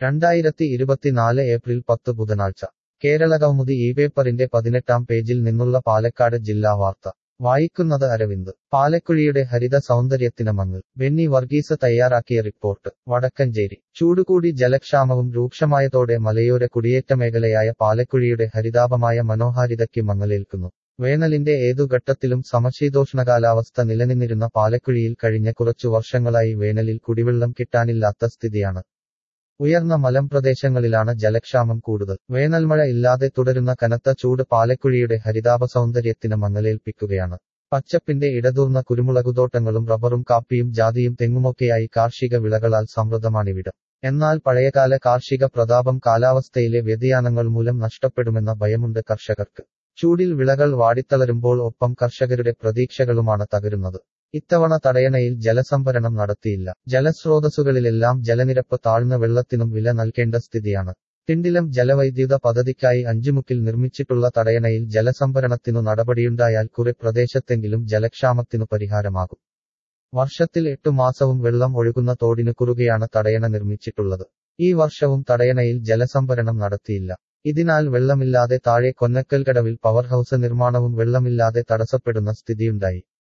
രണ്ടായിരത്തി ഇരുപത്തിനാല് ഏപ്രിൽ പത്ത് ബുധനാഴ്ച കേരളകൗമുദി ഈ പേപ്പറിന്റെ പതിനെട്ടാം പേജിൽ നിന്നുള്ള പാലക്കാട് ജില്ലാ വാർത്ത വായിക്കുന്നത് അരവിന്ദ് പാലക്കുഴിയുടെ ഹരിത സൗന്ദര്യത്തിന് മങ്ങൽ ബെന്നി വർഗീസ് തയ്യാറാക്കിയ റിപ്പോർട്ട് വടക്കഞ്ചേരി ചൂടുകൂടി ജലക്ഷാമവും രൂക്ഷമായതോടെ മലയോര കുടിയേറ്റ മേഖലയായ പാലക്കുഴിയുടെ ഹരിതാപമായ മനോഹാരിതയ്ക്ക് മങ്ങലേൽക്കുന്നു വേനലിന്റെ ഏതു ഘട്ടത്തിലും സമശീതോഷ്ണ കാലാവസ്ഥ നിലനിന്നിരുന്ന പാലക്കുഴിയിൽ കഴിഞ്ഞ കുറച്ചു വർഷങ്ങളായി വേനലിൽ കുടിവെള്ളം കിട്ടാനില്ലാത്ത സ്ഥിതിയാണ് ഉയർന്ന മലമ്പ്രദേശങ്ങളിലാണ് ജലക്ഷാമം കൂടുതൽ വേനൽമഴ ഇല്ലാതെ തുടരുന്ന കനത്ത ചൂട് പാലക്കുഴിയുടെ ഹരിതാപ സൗന്ദര്യത്തിന് മങ്ങലേൽപ്പിക്കുകയാണ് പച്ചപ്പിന്റെ ഇടതൂർന്ന കുരുമുളകുതോട്ടങ്ങളും റബ്ബറും കാപ്പിയും ജാതിയും തെങ്ങുമൊക്കെയായി കാർഷിക വിളകളാൽ സമൃദ്ധമാണിവിടം എന്നാൽ പഴയകാല കാർഷിക പ്രതാപം കാലാവസ്ഥയിലെ വ്യതിയാനങ്ങൾ മൂലം നഷ്ടപ്പെടുമെന്ന ഭയമുണ്ട് കർഷകർക്ക് ചൂടിൽ വിളകൾ വാടിത്തളരുമ്പോൾ ഒപ്പം കർഷകരുടെ പ്രതീക്ഷകളുമാണ് തകരുന്നത് ഇത്തവണ തടയണയിൽ ജലസംഭരണം നടത്തിയില്ല ജലസ്രോതസ്സുകളിലെല്ലാം ജലനിരപ്പ് താഴ്ന്ന വെള്ളത്തിനും വില നൽകേണ്ട സ്ഥിതിയാണ് തിണ്ടിലം ജലവൈദ്യുത പദ്ധതിക്കായി അഞ്ചുമുക്കിൽ നിർമ്മിച്ചിട്ടുള്ള തടയണയിൽ ജലസംഭരണത്തിനു നടപടിയുണ്ടായാൽ കുറെ പ്രദേശത്തെങ്കിലും ജലക്ഷാമത്തിനു പരിഹാരമാകും വർഷത്തിൽ എട്ടു മാസവും വെള്ളം ഒഴുകുന്ന തോടിനു കുറുകെയാണ് തടയണ നിർമ്മിച്ചിട്ടുള്ളത് ഈ വർഷവും തടയണയിൽ ജലസംഭരണം നടത്തിയില്ല ഇതിനാൽ വെള്ളമില്ലാതെ താഴെ കൊന്നക്കൽക്കടവിൽ പവർ ഹൌസ് നിർമ്മാണവും വെള്ളമില്ലാതെ തടസ്സപ്പെടുന്ന സ്ഥിതിയുണ്ടായി